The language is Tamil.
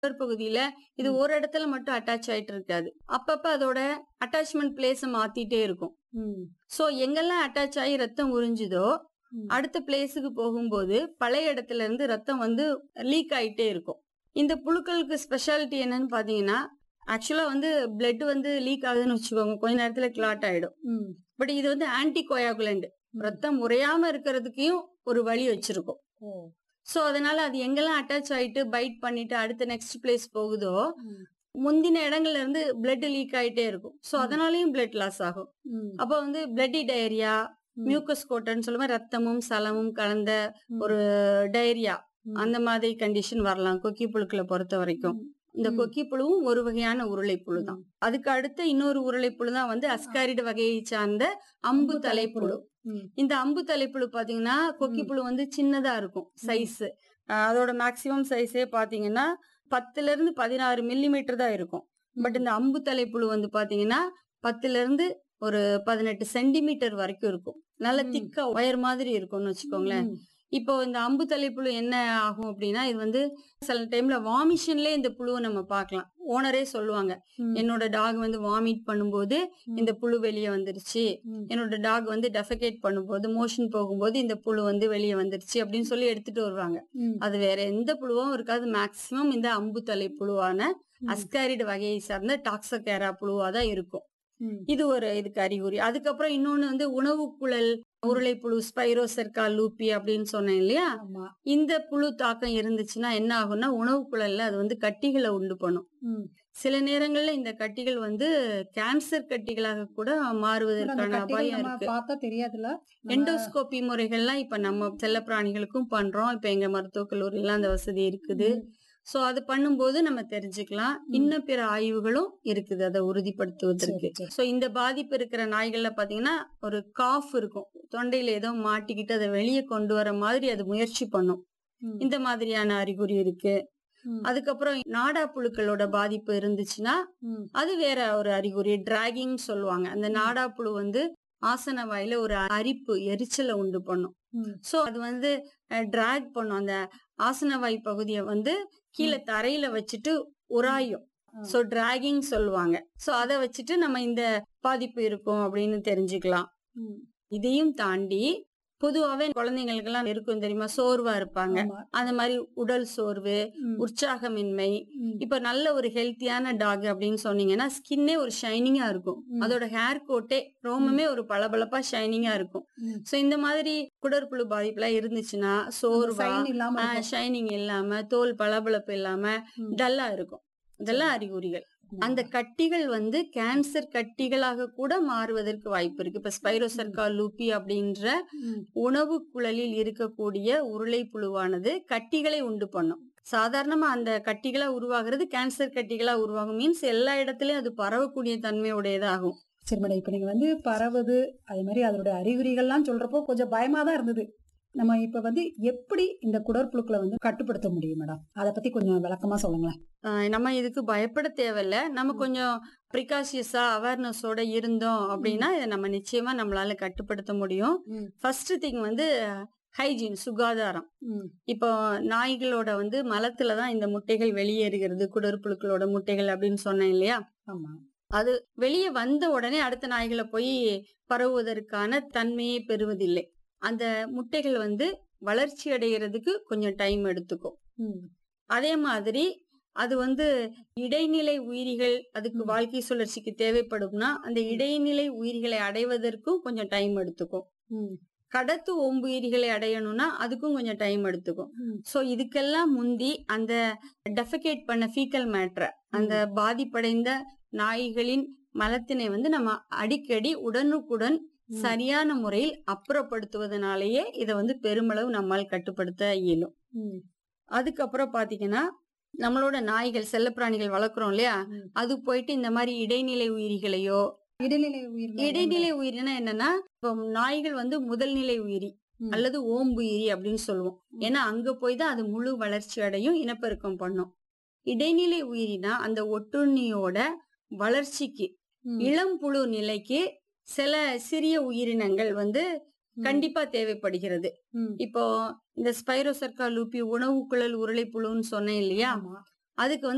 பகுதியில இது ம். ஒரு இடத்துல மட்டும் அட்டாச் ஆயிட்டு இருக்காது அப்பப்ப அதோட அட்டாச்மெண்ட் பிளேஸ மாத்திட்டே இருக்கும் ம். சோ எங்கெல்லாம் அட்டாச் ஆகி ரத்தம் உறிஞ்சுதோ ம். அடுத்த பிளேஸுக்கு போகும்போது பழைய இடத்துல இருந்து ரத்தம் வந்து லீக் ஆயிட்டே இருக்கும் இந்த புழுக்களுக்கு ஸ்பெஷாலிட்டி என்னன்னு பாத்தீங்கன்னா ஆக்சுவலா வந்து பிளட் வந்து லீக் ஆகுதுன்னு வச்சுக்கோங்க கொஞ்ச நேரத்துல கிளாட் ஆயிடும் ம். பட் இது வந்து ஆன்டி கோயாகுலண்ட் ம். ரத்தம் உறையாம இருக்கிறதுக்கையும் ஒரு வழி வச்சிருக்கும் ஓ. சோ அதனால அது எங்கெல்லாம் அட்டாச் ஆயிட்டு பைட் பண்ணிட்டு அடுத்த நெக்ஸ்ட் பிளேஸ் போகுதோ ம். முந்தின இடங்கள்ல இருந்து பிளட் லீக் ஆயிட்டே இருக்கும் சோ ம். அதனாலயும் பிளட் லாஸ் ஆகும் ம். அப்போ வந்து பிளட்டி டயரியா ம். மியூக்கஸ் கோட்டன்னு சொல்லுவோம் ரத்தமும் சலமும் கலந்த ம். ஒரு டயரியா ம். அந்த மாதிரி கண்டிஷன் வரலாம் கொக்கி புழுக்களை பொறுத்த வரைக்கும் ம். இந்த ம். கொக்கி புழுவும் ஒரு வகையான உருளை புழு தான் அதுக்கு அடுத்த இன்னொரு உருளை புழு தான் வந்து அஸ்காரிடு வகையை சார்ந்த அம்பு தலைப்புழு ம். இந்த அம்பு தலைப்புழு பாத்தீங்கன்னா கொக்கி ம். புழு வந்து சின்னதா இருக்கும் சைஸ் அதோட மேக்சிமம் சைஸே பாத்தீங்கன்னா பத்துல இருந்து பதினாறு மில்லிமீட்டர் தான் இருக்கும் பட் இந்த அம்பு தலைப்புழு வந்து பாத்தீங்கன்னா பத்துல இருந்து ஒரு பதினெட்டு சென்டிமீட்டர் வரைக்கும் இருக்கும் நல்ல ம். திக்கா ஒயர் மாதிரி இருக்கும்னு வச்சுக்கோங்களேன் ம். இப்போ இந்த அம்பு தலைப்புழு என்ன ஆகும் அப்படின்னா இது வந்து சில டைம்ல வாமிஷன்லயே இந்த புழுவை நம்ம பார்க்கலாம் ஓனரே சொல்லுவாங்க ம். என்னோட டாக் வந்து வாமிட் பண்ணும்போது ம். இந்த புழு வெளியே வந்துருச்சு ம். என்னோட டாக் வந்து டெஃபகேட் பண்ணும்போது மோஷன் போகும்போது இந்த புழு வந்து வெளியே வந்துருச்சு அப்படின்னு சொல்லி எடுத்துட்டு வருவாங்க ம். அது வேற எந்த புழுவும் இருக்காது மேக்சிமம் இந்த அம்பு தலை புழுவான ம். அஸ்காரிடு வகையை சார்ந்த டாக்ஸகேரா புழுவா தான் இருக்கும் ம். இது ஒரு இதுக்கு அறிகுறி அதுக்கப்புறம் இன்னொன்னு வந்து உணவு குழல் உருளை புழு ஸ்பைரோசெர்கா லூப்பி அப்படின்னு சொன்னேன் இல்லையா ஆமா இந்த புழு தாக்கம் இருந்துச்சுன்னா என்ன ஆகும்னா உணவு குழல்ல அது வந்து கட்டிகளை உண்டு பண்ணும் ம். சில நேரங்கள்ல இந்த கட்டிகள் வந்து கேன்சர் கட்டிகளாக கூட கூட அந்த மாறுவதற்கான கட்டிகள் அபாயம் நம்ம இருக்கு பார்த்தா தெரியாதுல்ல நம்ம- எண்டோஸ்கோபி முறைகள்லாம் இப்ப நம்ம செல்ல பிராணிகளுக்கும் பண்றோம் இப்ப எங்க மருத்துவக் கல்லூரியில அந்த வசதி இருக்குது ம். சோ அது பண்ணும்போது நம்ம தெரிஞ்சுக்கலாம் ம். இன்னும் பிற ஆய்வுகளும் இருக்குது அதை உறுதிப்படுத்துவதற்கு சரி, சரி. சோ இந்த பாதிப்பு இருக்கிற நாய்கள்ல பாத்தீங்கன்னா ஒரு காஃப் இருக்கும் தொண்டையில ஏதோ மாட்டிக்கிட்டு அதை வெளியே கொண்டு வர மாதிரி அது முயற்சி பண்ணும் ம். இந்த மாதிரியான அறிகுறி இருக்கு ம். அதுக்கப்புறம் நாடா புழுக்களோட பாதிப்பு இருந்துச்சுன்னா ம். அது வேற ஒரு அறிகுறி டிராகிங் சொல்லுவாங்க அந்த நாடா புழு வந்து ஆசன வாயில ஒரு அரிப்பு எரிச்சலை உண்டு பண்ணும் ம். சோ அது வந்து டிராக் பண்ணும் அந்த ஆசனவாய் பகுதியை வந்து கீழே தரையில வச்சுட்டு உராயும் ஆ. சோ டிராகிங் சொல்லுவாங்க சோ அத வச்சுட்டு நம்ம இந்த பாதிப்பு இருக்கும் அப்படின்னு தெரிஞ்சுக்கலாம் ம். இதையும் தாண்டி பொதுவாவே குழந்தைங்களுக்கு எல்லாம் இருக்கும் தெரியுமா சோர்வா இருப்பாங்க ஆமா. அந்த மாதிரி உடல் சோர்வு ம். உற்சாகமின்மை ம். இப்ப நல்ல ஒரு ஹெல்த்தியான டாக் அப்படின்னு சொன்னீங்கன்னா ஸ்கின்னே ஒரு ஷைனிங்கா இருக்கும் ம். அதோட ஹேர் கோட்டே ரோமமே ஒரு பளபளப்பா ஷைனிங்கா இருக்கும் ம். சோ இந்த மாதிரி குடற்புழு பாதிப்புலாம் இருந்துச்சுன்னா அந்த சோர்வா sign இல்லாம இருக்கும். ஷைனிங் இல்லாம தோல் பளபளப்பு இல்லாம ம். டல்லா இருக்கும் இதெல்லாம் அறிகுறிகள் அந்த கட்டிகள் வந்து கேன்சர் கட்டிகளாக கூட மாறுவதற்கு வாய்ப்பு இருக்கு இப்ப ஸ்பைரோசர்கா லூப்பி அப்படின்ற ம். உணவு குழலில் இருக்கக்கூடிய உருளை புழுவானது கட்டிகளை உண்டு பண்ணும் சாதாரணமா அந்த கட்டிகளா உருவாகிறது கேன்சர் கட்டிகளா உருவாகும் மீன்ஸ் எல்லா இடத்துலயும் அது பரவக்கூடிய தன்மையுடையதாகும் சரி மேடம் இப்ப நீங்க வந்து பரவுது அதே மாதிரி அதோட அறிகுறிகள்லாம் சொல்றப்போ கொஞ்சம் பயமா தான் இருந்தது நம்ம இப்ப வந்து எப்படி இந்த குடற்புழுக்களை வந்து கட்டுப்படுத்த முடியும் மேடம் அத பத்தி கொஞ்சம் விளக்கமா சொல்லுங்களேன் ஆஹ் நம்ம இதுக்கு பயப்பட தேவையில்ல நம்ம கொஞ்சம் ப்ரிகாஷியஸா அவேர்னஸோட இருந்தோம் அப்படின்னா இதை நம்ம நிச்சயமா நம்மளால கட்டுப்படுத்த முடியும் ம். ஃபர்ஸ்ட் திங் வந்து ஹைஜீன் சுகாதாரம் ம். இப்போ நாய்களோட வந்து மலத்துல தான் இந்த முட்டைகள் வெளியேறுகிறது குடற்புழுக்களோட முட்டைகள் அப்படின்னு சொன்னேன் இல்லையா ஆமா அது வெளியே வந்த உடனே அடுத்த நாய்களை போய் பரவுவதற்கான தன்மையை பெறுவதில்லை அந்த முட்டைகள் வந்து வளர்ச்சி அடைகிறதுக்கு கொஞ்சம் டைம் எடுத்துக்கும் ம். அதே மாதிரி அது வந்து இடைநிலை உயிரிகள் அதுக்கு ம். வாழ்க்கை சுழற்சிக்கு தேவைப்படும்னா அந்த இடைநிலை உயிரிகளை அடைவதற்கும் கொஞ்சம் டைம் எடுத்துக்கும் ம். கடத்து ஓம்புயிரிகளை அடையணும்னா அதுக்கும் கொஞ்சம் டைம் எடுத்துக்கும் ம். சோ இதுக்கெல்லாம் முந்தி அந்த டெஃபகேட் பண்ண ஃபீக்கல் மேட்ர அந்த பாதிப்படைந்த நாய்களின் மலத்தினை வந்து நம்ம அடிக்கடி உடனுக்குடன் ம். சரியான முறையில் அப்புறப்படுத்துவதனாலேயே இதை வந்து பெருமளவு நம்மால் கட்டுப்படுத்த இயலும் ம். அதுக்கப்புறம் பாத்தீங்கன்னா நம்மளோட நாய்கள் செல்லப்பிராணிகள் வளர்க்குறோம் இல்லையா ம். அது போயிட்டு இந்த மாதிரி இடைநிலை உயிரிகளையோ இடைநிலை உயிர் இடைநிலை உயிரினா என்னன்னா இப்போ நாய்கள் வந்து முதல் நிலை உயிரி ம். அல்லது ஓம்புயிரி அப்படின்னு சொல்லுவோம் ம். ஏன்னா அங்க போய் தான் அது முழு வளர்ச்சி அடையும் இனப்பெருக்கம் பண்ணும் இடைநிலை உயிரினா அந்த ஒட்டுண்ணியோட வளர்ச்சிக்கு ம். இளம் புழு நிலைக்கு சில சிறிய உயிரினங்கள் வந்து ம். கண்டிப்பா தேவைப்படுகிறது ம். இப்போ இந்த ஸ்பைரோசர்கா லூப்பி உணவு குழல் உருளை புழுன்னு சொன்னேன் இல்லையா ஆமா. அதுக்கு வந்து